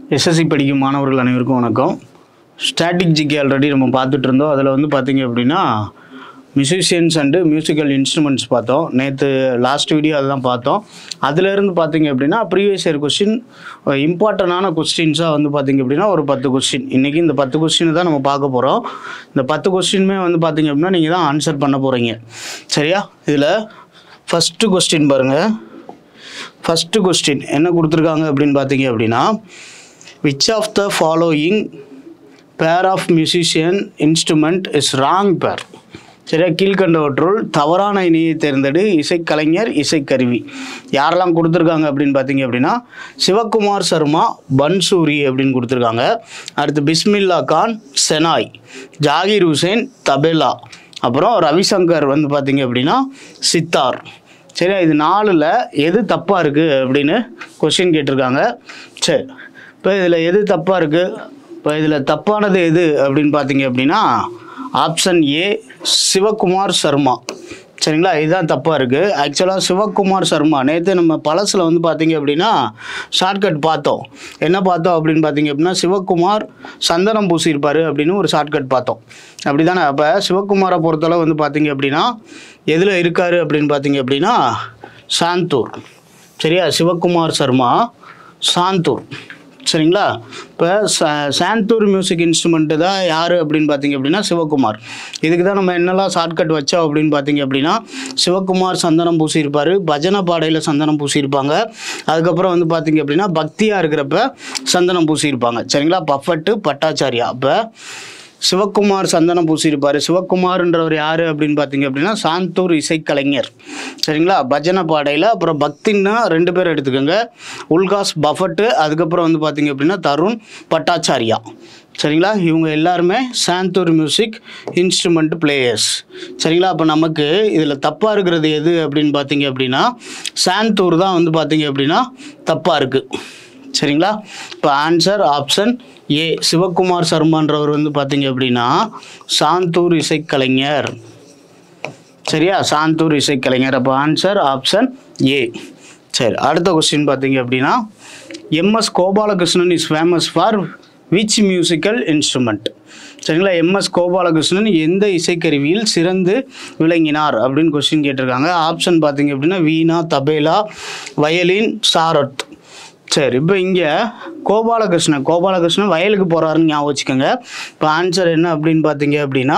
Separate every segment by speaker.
Speaker 1: SSC படிக்கும் மாணவர்கள் அனைவருக்கும் வணக்கம் ஸ்டாட்டிக் ஜிகே ஆல்ரெடி நம்ம பார்த்துட்டு இருந்தோம் அதில் வந்து பார்த்தீங்க அப்படின்னா மியூசிஷியன்ஸ் அண்டு மியூசிக்கல் இன்ஸ்ட்ருமெண்ட்ஸ் பார்த்தோம் நேற்று லாஸ்ட் வீடியோ அதெல்லாம் பார்த்தோம் அதுலேருந்து பார்த்தீங்க அப்படின்னா ப்ரீவியஸ் இயர் கொஸ்டின் இம்பார்ட்டண்டான கொஸ்டின்ஸாக வந்து பார்த்தீங்க அப்படின்னா ஒரு பத்து கொஸ்டின் இன்றைக்கி இந்த பத்து கொஸ்டின் தான் நம்ம பார்க்க போகிறோம் இந்த பத்து கொஸ்டினுமே வந்து பார்த்தீங்க அப்படின்னா நீங்கள் தான் ஆன்சர் பண்ண போகிறீங்க சரியா இதில் ஃபஸ்ட்டு கொஸ்டின் பாருங்கள் ஃபஸ்ட்டு கொஸ்டின் என்ன கொடுத்துருக்காங்க அப்படின்னு பார்த்தீங்க அப்படின்னா which of the following pair of musician instrument is wrong pair சரியா கீழ்கண்டவற்றுள் தவறான இணையை தேர்ந்தெடு இசைக்கலைஞர் இசைக்கருவி யாரெல்லாம் கொடுத்துருக்காங்க அப்படின்னு பார்த்தீங்க அப்படின்னா சிவகுமார் சர்மா பன்சூரி அப்படின்னு கொடுத்துருக்காங்க அடுத்து பிஸ்மில்லா கான் செனாய் ஜாகிர் ஹுசேன் தபேலா அப்புறம் ரவிசங்கர் வந்து பார்த்தீங்க அப்படின்னா சித்தார் சரியா இது நாலில் எது தப்பாக இருக்குது அப்படின்னு கொஸ்டின் கேட்டிருக்காங்க சரி இப்போ இதில் எது தப்பாக இருக்குது இப்போ இதில் தப்பானது எது அப்படின்னு பார்த்தீங்க அப்படின்னா ஆப்ஷன் ஏ சிவகுமார் சர்மா சரிங்களா இதுதான் தப்பாக இருக்குது ஆக்சுவலாக சிவகுமார் சர்மா நேற்று நம்ம பழசில் வந்து பார்த்தீங்க அப்படின்னா ஷார்ட்கட் பார்த்தோம் என்ன பார்த்தோம் அப்படின்னு பார்த்தீங்க அப்படின்னா சிவகுமார் சந்தனம் பூசியிருப்பார் அப்படின்னு ஒரு ஷார்ட்கட் பார்த்தோம் அப்படி தானே அப்போ சிவகுமாரை பொறுத்தளவு வந்து பார்த்தீங்க அப்படின்னா எதில் இருக்கார் அப்படின்னு பார்த்தீங்க அப்படின்னா சாந்தூர் சரியா சிவகுமார் சர்மா சாந்தூர் சரிங்களா இப்போ ச சாந்தூர் மியூசிக் இன்ஸ்ட்ருமெண்ட்டு தான் யார் அப்படின்னு பார்த்தீங்க அப்படின்னா சிவகுமார் இதுக்கு தான் நம்ம என்னெல்லாம் ஷார்ட்கட் வச்சோம் அப்படின்னு பார்த்தீங்க அப்படின்னா சிவகுமார் சந்தனம் பூசியிருப்பார் பஜனை பாடையில் சந்தனம் பூசியிருப்பாங்க அதுக்கப்புறம் வந்து பார்த்தீங்க அப்படின்னா பக்தியாக இருக்கிறப்ப சந்தனம் பூசியிருப்பாங்க சரிங்களா பஃபட்டு பட்டாச்சாரியா அப்போ சிவகுமார் சந்தனம் பூசியிருப்பார் சிவகுமார்ன்றவர் யார் அப்படின்னு பார்த்தீங்க அப்படின்னா சாந்தூர் இசைக்கலைஞர் சரிங்களா பஜனை பாடையில் அப்புறம் பக்தின்னா ரெண்டு பேர் எடுத்துக்கோங்க உல்காஸ் பஃபட்டு அதுக்கப்புறம் வந்து பார்த்தீங்க அப்படின்னா தருண் பட்டாச்சாரியா சரிங்களா இவங்க எல்லாருமே சாந்தூர் மியூசிக் இன்ஸ்ட்ருமெண்ட் பிளேயர்ஸ் சரிங்களா அப்போ நமக்கு இதில் தப்பாக இருக்கிறது எது அப்படின்னு பார்த்தீங்க அப்படின்னா சாந்தூர் தான் வந்து பார்த்தீங்க அப்படின்னா தப்பாக இருக்குது சரிங்களா இப்போ ஆன்சர் ஆப்ஷன் ஏ சிவகுமார் சர்மான்றவர் வந்து பார்த்தீங்க அப்படின்னா சாந்தூர் இசைக்கலைஞர் சரியா சாந்தூர் இசைக்கலைஞர் அப்போ ஆன்சர் ஆப்ஷன் ஏ சரி அடுத்த கொஸ்டின் பார்த்தீங்க அப்படின்னா MS Gopalakrishnan is famous for which musical instrument சரிங்களா எம்எஸ் கோபாலகிருஷ்ணன் எந்த இசைக்கருவியில் சிறந்து விளங்கினார் அப்படின்னு கொஸ்டின் கேட்டிருக்காங்க ஆப்ஷன் பார்த்தீங்க அப்படின்னா வீணா தபேலா வயலின் சாரத் சரி இப்போ இங்கே கோபாலகிருஷ்ணன் கோபாலகிருஷ்ணன் வயலுக்கு போகிறாருன்னு ஞாபகம் வச்சுக்கோங்க இப்போ ஆன்சர் என்ன அப்படின்னு பார்த்தீங்க அப்படின்னா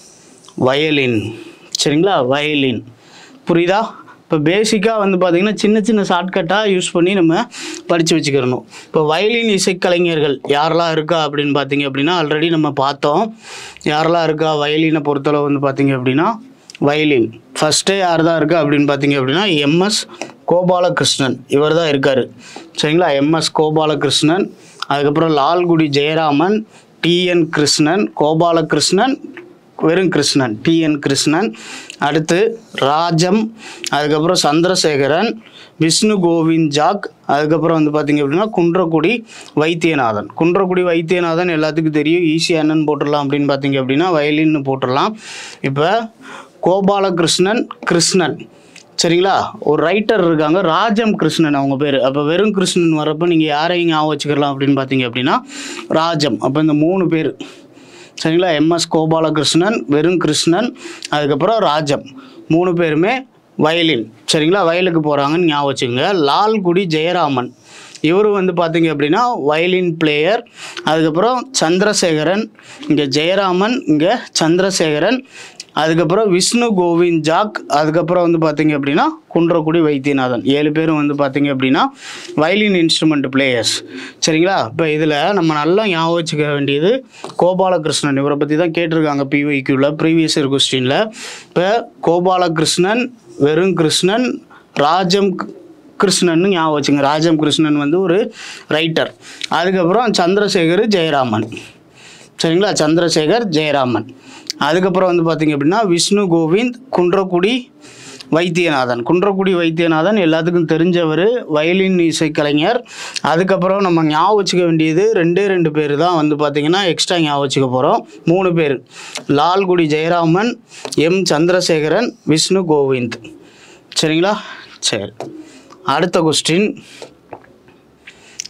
Speaker 1: வயலின் சரிங்களா வயலின் புரியுதா இப்போ பேசிக்காக வந்து பார்த்திங்கன்னா சின்ன சின்ன ஷார்ட்கட்டாக யூஸ் பண்ணி நம்ம படித்து வச்சுக்கிறணும் இப்போ வயலின் இசைக்கலைஞர்கள் யாரெல்லாம் இருக்கா அப்படின்னு பார்த்தீங்க அப்படின்னா ஆல்ரெடி நம்ம பார்த்தோம் யாரெல்லாம் இருக்கா வயலினை பொறுத்தளவு வந்து பார்த்தீங்க அப்படின்னா வயலின் ஃபஸ்ட்டே யார் தான் இருக்கா அப்படின்னு பார்த்தீங்க அப்படின்னா எம்எஸ் கோபாலகிருஷ்ணன் இவர் தான் இருக்கார் சரிங்களா எம்எஸ் கோபாலகிருஷ்ணன் அதுக்கப்புறம் லால்குடி ஜெயராமன் டிஎன் கிருஷ்ணன் கோபாலகிருஷ்ணன் வெறும் கிருஷ்ணன் டிஎன் கிருஷ்ணன் அடுத்து ராஜம் அதுக்கப்புறம் சந்திரசேகரன் விஷ்ணு கோவிந்த் ஜாக் அதுக்கப்புறம் வந்து பார்த்திங்க அப்படின்னா குன்றக்குடி வைத்தியநாதன் குன்றக்குடி வைத்தியநாதன் எல்லாத்துக்கும் தெரியும் ஈஸியாக என்னன்னு போட்டுடலாம் அப்படின்னு பார்த்தீங்க அப்படின்னா வயலின்னு போட்டுடலாம் இப்போ கோபாலகிருஷ்ணன் கிருஷ்ணன் சரிங்களா ஒரு ரைட்டர் இருக்காங்க ராஜம் கிருஷ்ணன் அவங்க பேர் அப்போ வெறும் கிருஷ்ணன் வரப்போ நீங்கள் யாரையும் ஞாபகம் வச்சுக்கலாம் அப்படின்னு பார்த்தீங்க அப்படின்னா ராஜம் அப்போ இந்த மூணு பேர் சரிங்களா எம்எஸ் கோபாலகிருஷ்ணன் வெறும் கிருஷ்ணன் அதுக்கப்புறம் ராஜம் மூணு பேருமே வயலின் சரிங்களா வயலுக்கு போகிறாங்கன்னு ஞாபகம் வச்சுக்கோங்க லால்குடி ஜெயராமன் இவர் வந்து பார்த்தீங்க அப்படின்னா வயலின் பிளேயர் அதுக்கப்புறம் சந்திரசேகரன் இங்கே ஜெயராமன் இங்கே சந்திரசேகரன் அதுக்கப்புறம் விஷ்ணு கோவிந்த் ஜாக் அதுக்கப்புறம் வந்து பார்த்தீங்க அப்படின்னா குன்றக்குடி வைத்தியநாதன் ஏழு பேரும் வந்து பார்த்தீங்க அப்படின்னா வயலின் இன்ஸ்ட்ருமெண்ட் பிளேயர்ஸ் சரிங்களா இப்போ இதில் நம்ம நல்லா ஞாபகம் வச்சுக்க வேண்டியது கோபாலகிருஷ்ணன் இவரை பற்றி தான் கேட்டிருக்காங்க பிஒய்க்யூவில் ப்ரீவியஸ் இயர் கொஸ்டினில் இப்போ கோபாலகிருஷ்ணன் வெறும் கிருஷ்ணன் ராஜம் கிருஷ்ணன் ஞாபகம் வச்சுங்க ராஜம் கிருஷ்ணன் வந்து ஒரு ரைட்டர் அதுக்கப்புறம் சந்திரசேகர் ஜெயராமன் சரிங்களா சந்திரசேகர் ஜெயராமன் அதுக்கப்புறம் வந்து பார்த்திங்க அப்படின்னா விஷ்ணு கோவிந்த் குன்றக்குடி வைத்தியநாதன் குன்றக்குடி வைத்தியநாதன் எல்லாத்துக்கும் தெரிஞ்சவர் வயலின் இசைக்கலைஞர் அதுக்கப்புறம் நம்ம ஞாபகம் வச்சுக்க வேண்டியது ரெண்டே ரெண்டு பேர் தான் வந்து பார்த்திங்கன்னா எக்ஸ்ட்ரா ஞாபகம் வச்சுக்க போகிறோம் மூணு பேர் லால்குடி ஜெயராமன் எம் சந்திரசேகரன் விஷ்ணு கோவிந்த் சரிங்களா சரி அடுத்த கொஸ்டின்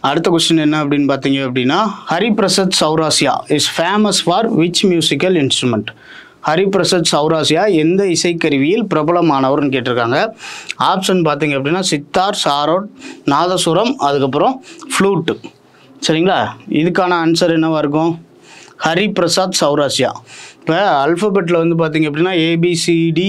Speaker 1: அடுத்த கொஸ்டின் என்ன அப்படின்னு பார்த்தீங்க அப்படின்னா Hariprasad Chaurasia is famous for which musical instrument Hariprasad Chaurasia எந்த இசைக்கருவியில் பிரபலமானவர்னு கேட்டிருக்காங்க ஆப்ஷன் பார்த்தீங்க அப்படின்னா சித்தார் சாரோட் நாதசுரம் அதுக்கப்புறம் ஃப்ளூட்டு சரிங்களா இதுக்கான ஆன்சர் என்னவா இருக்கும் ஹரிபிரசாத் சௌராசியா இப்போ அல்ஃபபெட்டில் வந்து பார்த்தீங்க அப்படின்னா ஏபிசிடி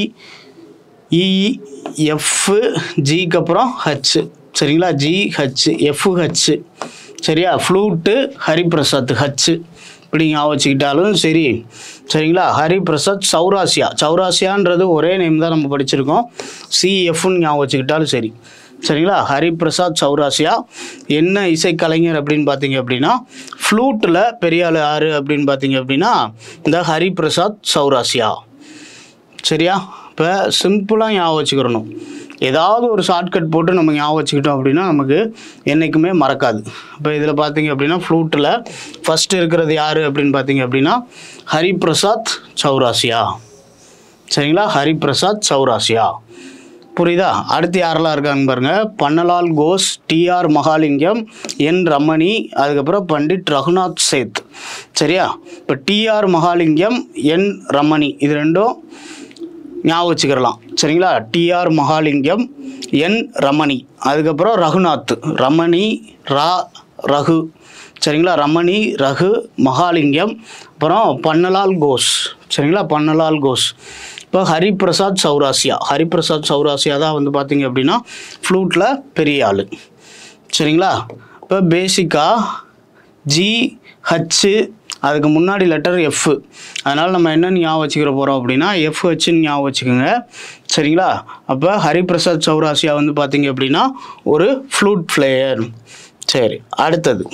Speaker 1: இஎஃப் ஜிக்கு அப்புறம் ஹச் சரிங்களா ஜி ஹச் எஃப் ஹச் சரியா ஃப்ளூட்டு ஹரிபிரசாத் ஹச் இப்படி ஞாபகம் வச்சுக்கிட்டாலும் சரி சரிங்களா ஹரிபிரசாத் சௌராசியா சௌராசியான்றது ஒரே நேம் தான் நம்ம படிச்சிருக்கோம் சிஎஃப்னு ஞாபகம் வச்சுக்கிட்டாலும் சரி சரிங்களா ஹரிபிரசாத் சௌராசியா என்ன இசைக்கலைஞர் அப்படின்னு பார்த்தீங்க அப்படின்னா ஃப்ளூட்டில் பெரிய ஆள் யார் அப்படின்னு பார்த்தீங்க அப்படின்னா இந்த ஹரிபிரசாத் சௌராசியா சரியா இப்போ சிம்பிளாக ஞாபகம் வச்சுக்கிறணும் ஏதாவது ஒரு ஷார்ட்கட் போட்டு நம்ம ஞாபகம் வச்சுக்கிட்டோம் அப்படின்னா நமக்கு என்றைக்குமே மறக்காது இப்போ இதில் பார்த்தீங்க அப்படின்னா ஃப்ளூட்டில் ஃபஸ்ட்டு இருக்கிறது யார் அப்படின்னு பார்த்தீங்க அப்படின்னா ஹரிபிரசாத் சௌராசியா சரிங்களா ஹரிபிரசாத் சௌராசியா புரியுதா அடுத்து யாரெல்லாம் இருக்காங்க பாருங்க பன்னலால் கோஸ் டிஆர் மகாலிங்கம் என் ரமணி அதுக்கப்புறம் பண்டிட் ரகுநாத் சேத் சரியா இப்போ டிஆர் மகாலிங்கம் என் ரமணி இது ரெண்டும் ஞாபகம் வச்சுக்கிறலாம் சரிங்களா டிஆர் மகாலிங்கம் என் ரமணி அதுக்கப்புறம் ரகுநாத் ரமணி ரா ரகு சரிங்களா ரமணி ரகு மகாலிங்கம் அப்புறம் பன்னலால் கோஸ் சரிங்களா பன்னலால் கோஸ் இப்போ ஹரிபிரசாத் சௌராசியா ஹரிபிரசாத் சௌராசியா தான் வந்து பார்த்தீங்க அப்படின்னா ஃப்ளூட்டில் பெரிய ஆள் சரிங்களா இப்போ பேசிக்காக ஜி ஹச்சு அதுக்கு முன்னாடி லெட்டர் எஃப் அதனால் நம்ம என்ன ஞாபகம் வச்சுக்கிற போகிறோம் அப்படின்னா எஃப் ஹெச்னு ஞாபகம் வச்சுக்கோங்க சரிங்களா அப்போ ஹரிபிரசாத் சௌராசியா வந்து பார்த்தீங்க அப்படின்னா ஒரு ஃப்ளூட் பிளேயர் சரி அடுத்தது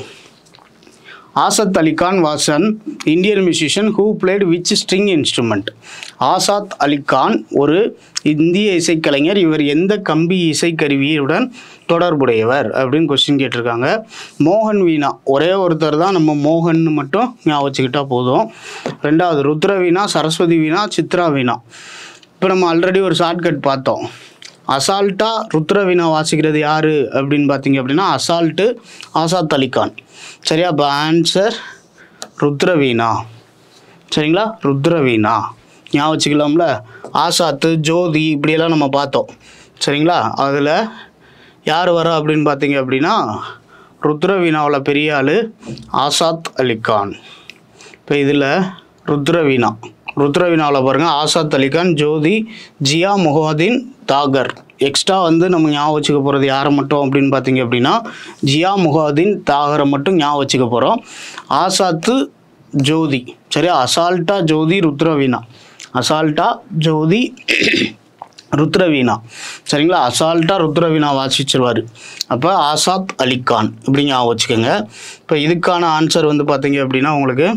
Speaker 1: Asad Ali Khan was an Indian musician who played which string instrument Asad Ali Khan ஒரு இந்திய இசைக்கலைஞர் இவர் எந்த கம்பி இசைக்கருவியுடன் தொடர்புடையவர் அப்படின்னு கொஸ்டின் கேட்டிருக்காங்க மோகன் வீணா ஒரே ஒருத்தர் தான் நம்ம மோகன் மட்டும் ஞாபகம் வச்சுக்கிட்டா போதும் ரெண்டாவது ருத்ர வீணா சரஸ்வதி வீணா சித்ரா வீணா இப்போ நம்ம ஆல்ரெடி ஒரு ஷார்ட்கட் பார்த்தோம் அசால்ட்டா ருத்ர வீணா வாசிக்கிறது யார் அப்படின்னு பார்த்தீங்க அப்படின்னா அசால்ட்டு ஆசாத் அலிகான் சரியா இப்போ ஆன்சர் ருத்ரவீணா சரிங்களா ருத்ரவீணா ஞாபகம் வச்சுக்கலாம்ல ஆசாத்து ஜோதி இப்படியெல்லாம் நம்ம பார்த்தோம் சரிங்களா அதில் யார் வரா அப்படின்னு பார்த்தீங்க அப்படின்னா ருத்ரவீணாவில் பெரிய ஆள் ஆசாத் அலிகான் இப்போ இதில் ருத்ரவீணா ருத்ரவீணாவில் பாருங்கள் ஆசாத் அலிகான் ஜோதி ஜியா முஹாதீன் தாகர் எக்ஸ்ட்ரா வந்து நம்ம ஞாபகம் வச்சுக்க போகிறது யாரை மட்டும் அப்படின்னு பார்த்தீங்க அப்படின்னா ஜியா முஹாதீன் தாகரை மட்டும் ஞாபகம் வச்சுக்க போகிறோம் ஆசாத்து ஜோதி சரியா அசால்ட்டா ஜோதி ருத்ரவீணா அசால்ட்டா ஜோதி ருத்ரவீணா சரிங்களா அசால்ட்டா ருத்ரவீணா வாசிச்சிருவார் அப்போ ஆசாத் அலிகான் இப்படி ஞாபகம் வச்சுக்கோங்க இப்போ இதுக்கான ஆன்சர் வந்து பார்த்தீங்க அப்படின்னா உங்களுக்கு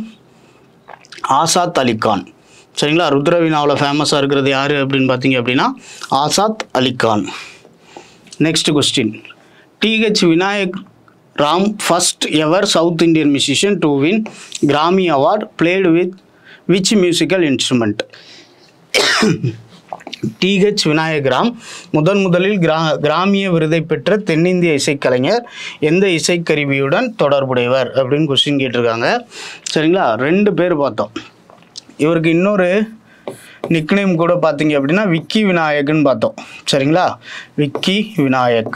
Speaker 1: ஆசாத் அலிகான் சரிங்களா ருத்ரவீணாவில் ஃபேமஸாக இருக்கிறது யார் அப்படின்னு பார்த்தீங்க அப்படின்னா Asad Alikhan next question TH Vinayakram first ever south Indian musician to win Grammy award played with which musical instrument TH Vinayakram முதன் முதலில் கிரா கிராமிய விருதை பெற்ற தென்னிந்திய இசைக்கலைஞர் எந்த இசைக்கருவியுடன் தொடர்புடையவர் அப்படின்னு கொஸ்டின் கேட்டிருக்காங்க சரிங்களா ரெண்டு பேர் பார்த்தோம் இவருக்கு இன்னொரு நிக்நேம் கூட பார்த்தீங்க அப்படின்னா விக்கி விநாயக்னு பார்த்தோம் சரிங்களா விக்கி விநாயக்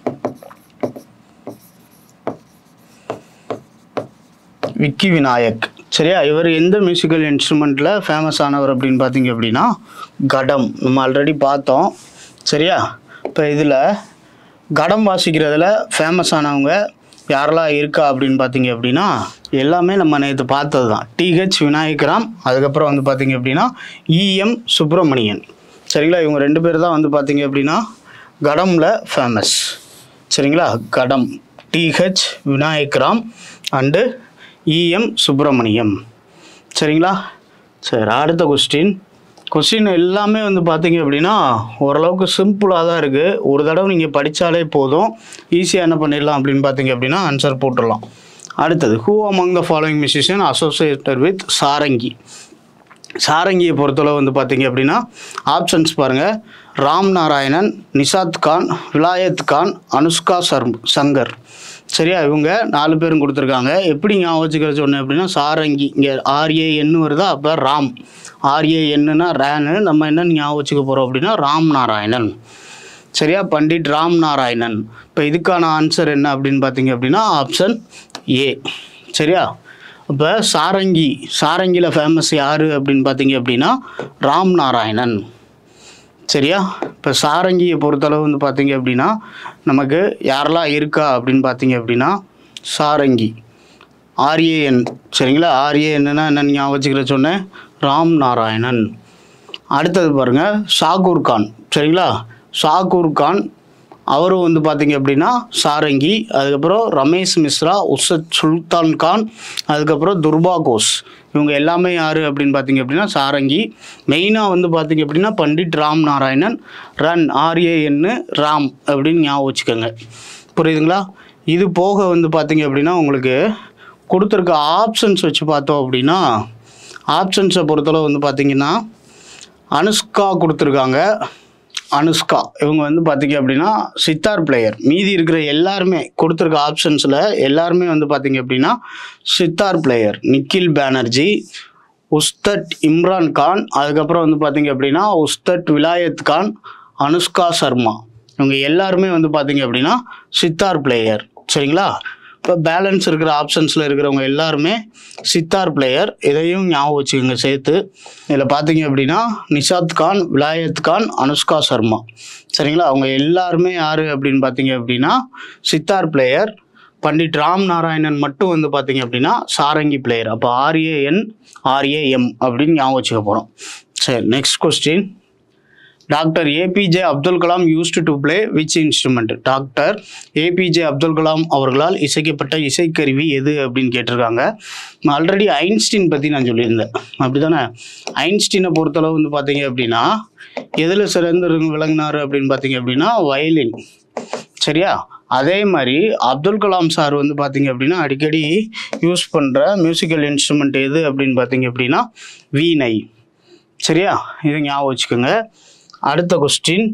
Speaker 1: விக்கி விநாயக் சரியா இவர் எந்த மியூசிக்கல் இன்ஸ்ட்ருமெண்ட்டில் ஃபேமஸ் ஆனவர் அப்படின்னு பார்த்தீங்க அப்படின்னா கடம் நம்ம ஆல்ரெடி பார்த்தோம் சரியா இப்போ இதில் கடம் வாசிக்கிறதுல ஃபேமஸ் ஆனவங்க யாரெல்லாம் இருக்கா அப்படின்னு பார்த்தீங்க அப்படின்னா எல்லாமே நம்ம நேற்று பார்த்தது தான் டிஹெச் விநாயகராம் அதுக்கப்புறம் வந்து பார்த்தீங்க அப்படின்னா இஎம் சுப்பிரமணியன் சரிங்களா இவங்க ரெண்டு பேர் தான் வந்து பார்த்தீங்க அப்படின்னா கடமில் ஃபேமஸ் சரிங்களா ghatam TH Vinayakram and EM Subramaniam சரிங்களா சரி அடுத்த கொஸ்டின் கொஸ்டின் எல்லாமே வந்து பார்த்தீங்க அப்படின்னா ஓரளவுக்கு சிம்பிளாக தான் இருக்குது ஒரு தடவை நீங்கள் படித்தாலே போதும் ஈஸியாக என்ன பண்ணிடலாம் அப்படின்னு பார்த்தீங்க அப்படின்னா ஆன்சர் போட்டுடலாம் அடுத்தது who among the following musician associated with sarangi சாரங்கியை பொறுத்தளவு வந்து பார்த்தீங்க அப்படின்னா ஆப்ஷன்ஸ் பாருங்கள் ராம் நாராயணன் நிஷாத் கான் விலாயத் கான் அனுஷ்கா சர் சங்கர் சரியா இவங்க நாலு பேரும் கொடுத்துருக்காங்க எப்படி ஞாபகம் வச்சுக்கிற சொன்னேன் அப்படின்னா சாரங்கி இங்கே ஆர்ஏஎன்னு வருதா அப்போ ராம் ஆர்ஏஎன்னுனா ரேனு நம்ம என்ன ஞாபகம் வச்சுக்க போகிறோம் அப்படின்னா ராம் நாராயணன் சரியா பண்டிட் ராம் நாராயணன் இப்போ இதுக்கான ஆன்சர் என்ன அப்படின்னு பார்த்தீங்க அப்படின்னா ஆப்ஷன் ஏ சரியா இப்போ சாரங்கி சாரங்கியில் ஃபேமஸ் யார் அப்படின்னு பார்த்தீங்க அப்படின்னா ராம் நாராயணன் சரியா இப்போ சாரங்கியை பொறுத்தளவு வந்து பார்த்தீங்க அப்படின்னா நமக்கு யாரெல்லாம் இருக்கா அப்படின்னு பார்த்தீங்க அப்படின்னா சாரங்கி ஆர்ஏஎன் சரிங்களா ஆர்ஏஎன்னா என்னன்னு ஞாபகம் வச்சுக்கிற சொன்னேன் ராம் நாராயணன் அடுத்தது பாருங்கள் ஷாகூர் கான் சரிங்களா ஷாகூர் கான் அவரும் வந்து பார்த்தீங்க அப்படின்னா சாரங்கி அதுக்கப்புறம் ரமேஷ் மிஸ்ரா உசத் சுல்தான் கான் அதுக்கப்புறம் துர்பா கோஸ் இவங்க எல்லாமே யார் அப்படின்னு பார்த்தீங்க அப்படின்னா சாரங்கி மெயினாக வந்து பார்த்தீங்க அப்படின்னா பண்டிட் ராம் நாராயணன் ரன் ஆர்ஏஎன்னு ராம் அப்படின்னு ஞாபகம் வச்சுக்கோங்க புரியுதுங்களா இது போக வந்து பார்த்தீங்க அப்படின்னா உங்களுக்கு கொடுத்துருக்க ஆப்ஷன்ஸ் வச்சு பார்த்தோம் அப்படின்னா ஆப்ஷன்ஸை பொறுத்தளவு வந்து பார்த்தீங்கன்னா அனுஷ்கா கொடுத்துருக்காங்க அனுஷ்கா இவங்க வந்து பார்த்தீங்க அப்படின்னா சித்தார் பிளேயர் மீதி இருக்கிற எல்லாருமே கொடுத்துருக்க ஆப்ஷன்ஸில் எல்லாருமே வந்து பார்த்தீங்க அப்படின்னா சித்தார் பிளேயர் நிக்கில் பானர்ஜி உஸ்தட் இம்ரான் கான் அதுக்கப்புறம் வந்து பார்த்தீங்க அப்படின்னா உஸ்தட் விலாயத் கான் அனுஷ்கா சர்மா இவங்க எல்லாருமே வந்து பார்த்தீங்க அப்படின்னா சித்தார் பிளேயர் சரிங்களா இப்போ பேலன்ஸ் இருக்கிற ஆப்ஷன்ஸில் இருக்கிறவங்க எல்லாருமே சித்தார் பிளேயர் இதையும் ஞாபகம் வச்சுக்கோங்க சேர்த்து இதில் பார்த்தீங்க அப்படின்னா நிஷாத் கான் விலாயத் கான் அனுஷ்கா சர்மா சரிங்களா அவங்க எல்லாருமே யார் அப்படின்னு பார்த்தீங்க அப்படின்னா சித்தார் பிளேயர் பண்டிட் ராம் நாராயணன் மட்டும் வந்து பார்த்தீங்க அப்படின்னா சாரங்கி பிளேயர் அப்போ ஆர்ஏஎன் ஆர்ஏஎம் அப்படின்னு ஞாபகம் வச்சுக்க போகிறோம் சரி next question doctor APJ Abdul Kalam used to play which instrument doctor APJ Abdul Kalam அவர்களால் இசைக்கப்பட்ட இசைக்கருவி எது அப்படின்னு கேட்டிருக்காங்க ஆல்ரெடி ஐன்ஸ்டீன் பற்றி நான் சொல்லியிருந்தேன் அப்படி தானே ஐன்ஸ்டீனை பொறுத்தளவு வந்து பார்த்தீங்க அப்படின்னா எதில் சிறந்து விளங்கினார் அப்படின்னு பார்த்தீங்க அப்படின்னா வயலின் சரியா அதே மாதிரி அப்துல் கலாம் சார் வந்து பார்த்தீங்க அப்படின்னா அடிக்கடி யூஸ் பண்ணுற மியூசிக்கல் இன்ஸ்ட்ருமெண்ட் எது அப்படின்னு பார்த்தீங்க அப்படின்னா வீணை சரியா இதை ஞாபகம் வச்சுக்கோங்க அடுத்த question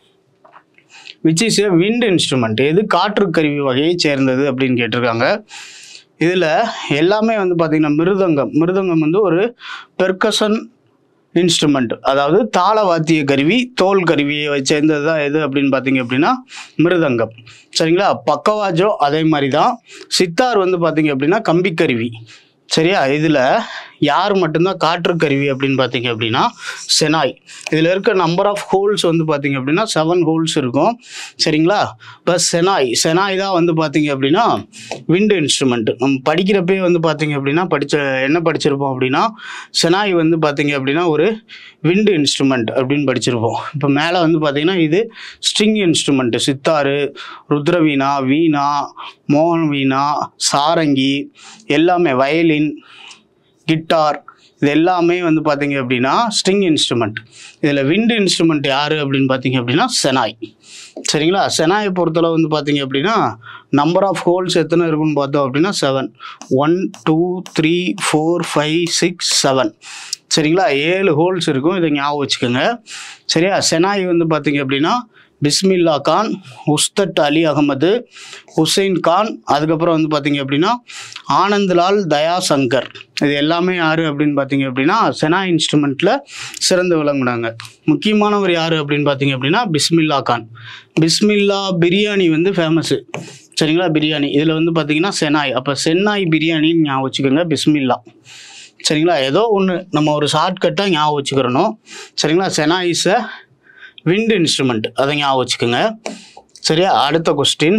Speaker 1: which is a wind instrument எது காற்று கருவி வகையை சேர்ந்தது அப்படின்னு கேட்டிருக்காங்க இதில் எல்லாமே வந்து பார்த்திங்கன்னா மிருதங்கம் மிருதங்கம் வந்து ஒரு பெர்கஷன் இன்ஸ்ட்ருமெண்ட் அதாவது தாள வாத்திய கருவி தோல் கருவியை சேர்ந்தது தான் எது அப்படின்னு பார்த்தீங்க அப்படின்னா மிருதங்கம் சரிங்களா பக்கவாஜோ அதே மாதிரி தான் சித்தார் வந்து பார்த்தீங்க அப்படின்னா கம்பிக்கருவி சரியா இதில் யார் மட்டும்தான் காற்று கருவி அப்படின்னு பார்த்தீங்க அப்படின்னா செனாய் இதில் இருக்க நம்பர் ஆஃப் ஹோல்ஸ் வந்து பார்த்தீங்க அப்படின்னா செவன் ஹோல்ஸ் இருக்கும் சரிங்களா இப்போ செனாய் செனாய் தான் வந்து பார்த்தீங்க அப்படின்னா விண்டு இன்ஸ்ட்ருமெண்ட் நம்ம படிக்கிறப்பே வந்து பார்த்தீங்க அப்படின்னா படித்த என்ன படிச்சிருப்போம் அப்படின்னா செனாய் வந்து பார்த்தீங்க அப்படின்னா ஒரு விண்டு இன்ஸ்ட்ருமெண்ட் அப்படின்னு படிச்சிருப்போம் இப்போ மேலே வந்து பார்த்தீங்கன்னா இது ஸ்ட்ரிங் இன்ஸ்ட்ருமெண்ட் சித்தாரு ருத்ரவீணா வீணா மோகன் வீணா சாரங்கி எல்லாமே வயலின் கிட்டார் இது எல்லாமே வந்து பார்த்தீங்க அப்படின்னா ஸ்ட்ரிங் இன்ஸ்ட்ருமெண்ட் இதில் விண்டு இன்ஸ்ட்ருமெண்ட் யார் அப்படின்னு பார்த்தீங்க அப்படின்னா செனாய் சரிங்களா செனாயை பொறுத்தளவு வந்து பார்த்தீங்க அப்படின்னா நம்பர் ஆஃப் ஹோல்ஸ் எத்தனை இருக்குன்னு பார்த்தோம் அப்படின்னா seven one two three four five six seven சரிங்களா ஏழு ஹோல்ஸ் இருக்கும் இதை ஞாபகம் வச்சுக்கோங்க சரியா செனாய் வந்து பார்த்தீங்க அப்படின்னா பிஸ்மில்லா கான் உஸ்தட் அலி அகமது ஹுசைன் கான் அதுக்கப்புறம் வந்து பார்த்தீங்க அப்படின்னா ஆனந்த்லால் தயா சங்கர் இது எல்லாமே யார் அப்படின்னு பார்த்தீங்க அப்படின்னா செனா இன்ஸ்ட்ருமெண்ட்டில் சிறந்து விளங்குனாங்க முக்கியமானவர் யார் அப்படின்னு பார்த்தீங்க அப்படின்னா பிஸ்மில்லா கான் பிஸ்மில்லா பிரியாணி வந்து ஃபேமஸு சரிங்களா பிரியாணி இதில் வந்து பார்த்தீங்கன்னா செனாய் அப்போ சென்னாய் பிரியாணின்னு ஞாபகம் வச்சுக்கோங்க பிஸ்மில்லா சரிங்களா ஏதோ ஒன்று நம்ம ஒரு ஷார்ட்கட்டாக ஞாபகம் வச்சுக்கிறணும் சரிங்களா shehnai is a wind instrument அதை ஞாபகம் வச்சுக்கோங்க சரியா அடுத்த question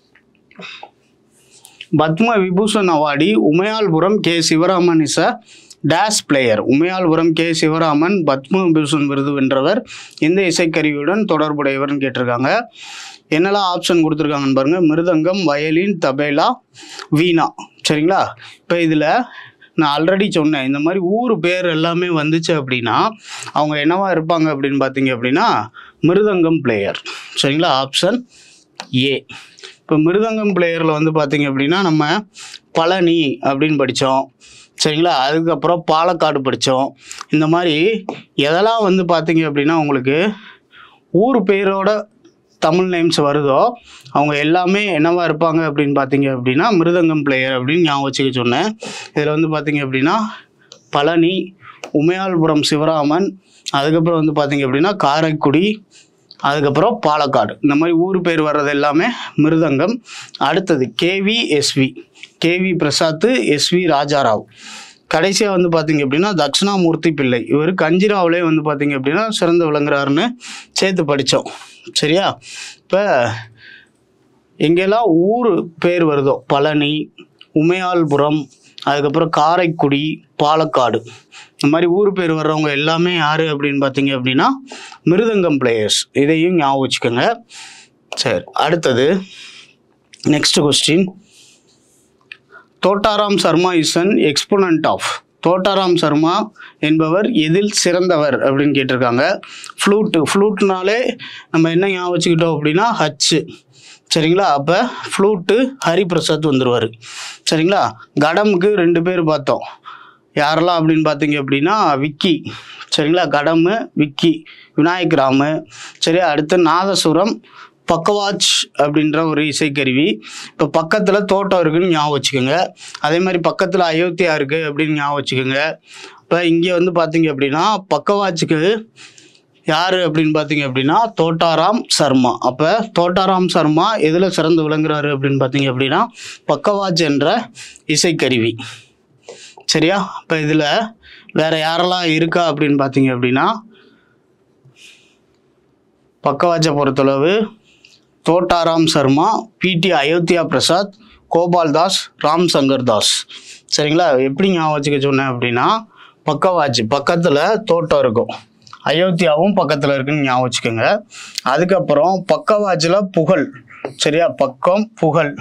Speaker 1: Padma Vibhushan awardee Umayalpuram K Sivaraman is a டேஸ் பிளேயர் உமையால்புரம் கே சிவராமன் பத்ம விபூஷன் விருது வென்றவர் எந்த இசைக்கருவியுடன் தொடர்புடையவர்னு கேட்டிருக்காங்க என்னெல்லாம் ஆப்ஷன் கொடுத்துருக்காங்கன்னு பாருங்கள் மிருதங்கம் வயலின் தபேலா வீணா சரிங்களா இப்போ இதில் நான் ஆல்ரெடி சொன்னேன் இந்த மாதிரி ஊர் பேர் எல்லாமே வந்துச்சு அப்படின்னா அவங்க என்னவா இருப்பாங்க அப்படின்னு பார்த்தீங்க அப்படின்னா மிருதங்கம் பிளேயர் சரிங்களா ஆப்ஷன் ஏ இப்போ மிருதங்கம் பிளேயரில் வந்து பார்த்தீங்க அப்படின்னா நம்ம பழனி அப்படின்னு படித்தோம் சரிங்களா அதுக்கப்புறம் பாலக்காடு படித்தோம் இந்த மாதிரி எதெல்லாம் வந்து பார்த்தீங்க அப்படின்னா உங்களுக்கு ஊர் பேரோட தமிழ் நேம்ஸ் வருதோ அவங்க எல்லாமே என்னவா இருப்பாங்க அப்படின்னு பார்த்தீங்க அப்படின்னா மிருதங்கம் பிளேயர் அப்படின்னு ஞாபகம் வச்சுக்க சொன்னேன் இதில் வந்து பார்த்தீங்க அப்படின்னா பழனி உமையாள்புரம் சிவராமன் அதுக்கப்புறம் வந்து பார்த்தீங்க அப்படின்னா காரைக்குடி அதுக்கப்புறம் பாலக்காடு இந்த மாதிரி ஊர் பேர் வர்றது எல்லாமே மிருதங்கம் அடுத்தது KV SV KV Prasad SV Rajarao கடைசியாக வந்து பார்த்தீங்க அப்படின்னா தட்சிணாமூர்த்தி பிள்ளை இவர் கஞ்சிராவிலே வந்து பார்த்தீங்க அப்படின்னா சிறந்து விளங்குறாருன்னு சேர்த்து படித்தோம் சரியா இப்போ எங்கெல்லாம் ஊர் பேர் வருதோ பழனி உமையாள்புரம் அதுக்கப்புறம் காரைக்குடி பாலக்காடு இந்த மாதிரி ஊர் பேர் வர்றவங்க எல்லாமே யார் அப்படின்னு பார்த்தீங்க அப்படின்னா மிருதங்கம் பிளேயர்ஸ் இதையும் ஞாபகம் வச்சுக்கோங்க சரி அடுத்தது next question Thottaram Sharma is an exponent of Thottaram Sharma என்பவர் எதில் சிறந்தவர் அப்படின்னு கேட்டிருக்காங்க ஃப்ளூட்டு ஃப்ளூட்னாலே நம்ம என்ன ஞாபகம் வச்சுக்கிட்டோம் அப்படின்னா ஹச்சு சரிங்களா அப்போ ஃப்ளூட்டு ஹரிபிரசாத் வந்துடுவார் சரிங்களா கடமுக்கு ரெண்டு பேர் பார்த்தோம் யாரெல்லாம் அப்படின்னு பார்த்தீங்க அப்படின்னா விக்கி சரிங்களா கடமு விக்கி விநாயக் ராமு சரி அடுத்து நாதசுரம் பக்கவாச் அப்படின்ற ஒரு இசைக்கருவி இப்போ பக்கத்தில் தோட்டம் இருக்குன்னு ஞாபகம் வச்சுக்கோங்க அதே மாதிரி பக்கத்தில் அயோத்தியா இருக்குது அப்படின்னு ஞாபகம் வச்சுக்கோங்க இப்போ இங்கே வந்து பார்த்தீங்க அப்படின்னா பக்கவாச்சுக்கு யார் அப்படின்னு பார்த்தீங்க அப்படின்னா தோட்டாராம் சர்மா அப்போ தோட்டாராம் சர்மா எதில் சிறந்து விளங்குறாரு அப்படின்னு பார்த்தீங்க அப்படின்னா பக்கவாச் என்ற இசைக்கருவி சரியா இப்போ இதில் வேற யாரெல்லாம் இருக்கா அப்படின்னு பார்த்தீங்க அப்படின்னா பக்கவாச்சை பொறுத்தளவு தோட்டாராம் சர்மா பிடி அயோத்தியா பிரசாத் கோபால் தாஸ் ராம் சங்கர் தாஸ் சரிங்களா எப்படி ஞாபகம் வச்சுக்க சொன்னேன் அப்படின்னா பக்கவாச்சு பக்கத்தில் தோட்டம் இருக்கும் அயோத்தியாவும் பக்கத்தில் இருக்குன்னு ஞாபகம் வச்சுக்கோங்க அதுக்கப்புறம் பக்கவாச்சில் புகழ் சரியா பக்கம் புகழ்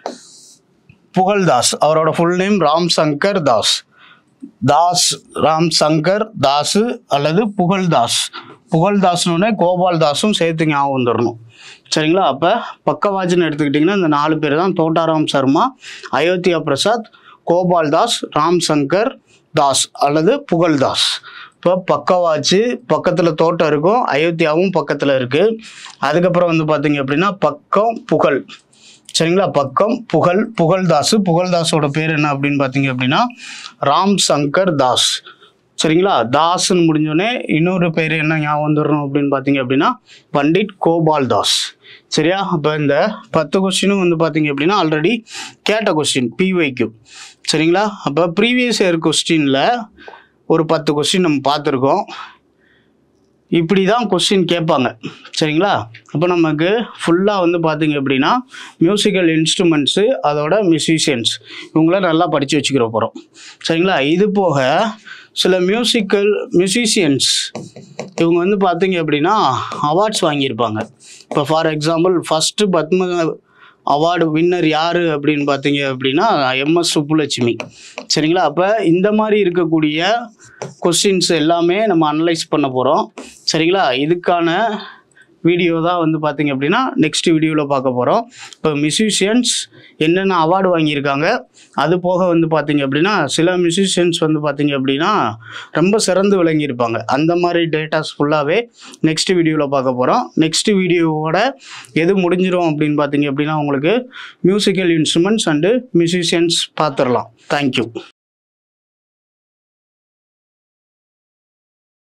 Speaker 1: புகழ்தாஸ் அவரோட ஃபுல் நேம் ராம் சங்கர் தாஸ் தாஸ் ராம் சங்கர் தாஸ் அல்லது புகழ்தாஸ் புகழ்தாஸ்னு கோபால் தாஸும் சேர்த்து ஞாபகம் வந்துடணும் சரிங்களா அப்போ பக்கவாஜ்னு எடுத்துக்கிட்டிங்கன்னா இந்த நாலு பேர் தான் தோட்டாராம் சர்மா அயோத்தியா பிரசாத் கோபால் தாஸ் ராம் சங்கர் தாஸ் அல்லது புகழ்தாஸ் இப்போ பக்கவாச்சு பக்கத்தில் தோட்டம் இருக்கும் அயோத்தியாவும் பக்கத்தில் இருக்குது அதுக்கப்புறம் வந்து பார்த்தீங்க அப்படின்னா பக்கம் புகழ் சரிங்களா பக்கம் புகழ் புகழ்தாஸ் புகழ்தாஸோட பேர் என்ன அப்படின்னு பார்த்தீங்க அப்படின்னா ராம் சங்கர் தாஸ் சரிங்களா தாஸ்ன்னு முடிஞ்சோடனே இன்னொரு பேர் என்ன ஞாபகம் வந்துடணும் அப்படின்னு பார்த்தீங்க அப்படின்னா பண்டிட் கோபால் தாஸ் சரியா அப்போ இந்த பத்து கொஸ்டினும் வந்து பார்த்தீங்க அப்படின்னா ஆல்ரெடி கேட்ட கொஸ்டின் பிவைக்கு சரிங்களா அப்போ ப்ரீவியஸ் இயர் கொஸ்டினில் ஒரு பத்து கொஸ்டின் நம்ம பார்த்துருக்கோம் இப்படி தான் கொஸ்டின் கேட்பாங்க சரிங்களா அப்போ நமக்கு ஃபுல்லாக வந்து பார்த்தீங்க அப்படின்னா மியூசிக்கல் இன்ஸ்ட்ருமெண்ட்ஸு அதோட மியூசிஷியன்ஸ் இவங்கள நல்லா படித்து வச்சுக்கிற போகிறோம் சரிங்களா இது போக சில மியூசிக்கல் மியூசிஷியன்ஸ் இவங்க வந்து பார்த்தீங்க அப்படின்னா அவார்ட்ஸ் வாங்கியிருப்பாங்க இப்போ for example first Padma award winner யார் அப்படின்னு பார்த்தீங்க அப்படின்னா எம்எஸ் சுப்புலட்சுமி சரிங்களா அப்போ இந்த மாதிரி இருக்கக்கூடிய கொஸ்டின்ஸ் எல்லாமே நம்ம அனலைஸ் பண்ண போகிறோம் சரிங்களா இதுக்கான வீடியோ தான் வந்து பார்த்தீங்க அப்படின்னா நெக்ஸ்ட் வீடியோவில் பார்க்க போகிறோம் இப்போ மியூசிஷியன்ஸ் என்னென்ன அவார்டு வாங்கியிருக்காங்க அது போக வந்து பார்த்தீங்க அப்படின்னா சில மியூசிஷியன்ஸ் வந்து பார்த்தீங்க அப்படின்னா ரொம்ப சிறந்து விளங்கியிருப்பாங்க அந்த மாதிரி டேட்டாஸ் ஃபுல்லாகவே நெக்ஸ்ட் வீடியோவில் பார்க்க போகிறோம் நெக்ஸ்ட் வீடியோவோட எது முடிஞ்சிரும் அப்படின்னு பார்த்தீங்க அப்படின்னா உங்களுக்கு மியூசிக்கல் இன்ஸ்ட்ருமெண்ட்ஸ் அண்டு மியூசிஷியன்ஸ் பார்த்துடலாம் தேங்க்யூ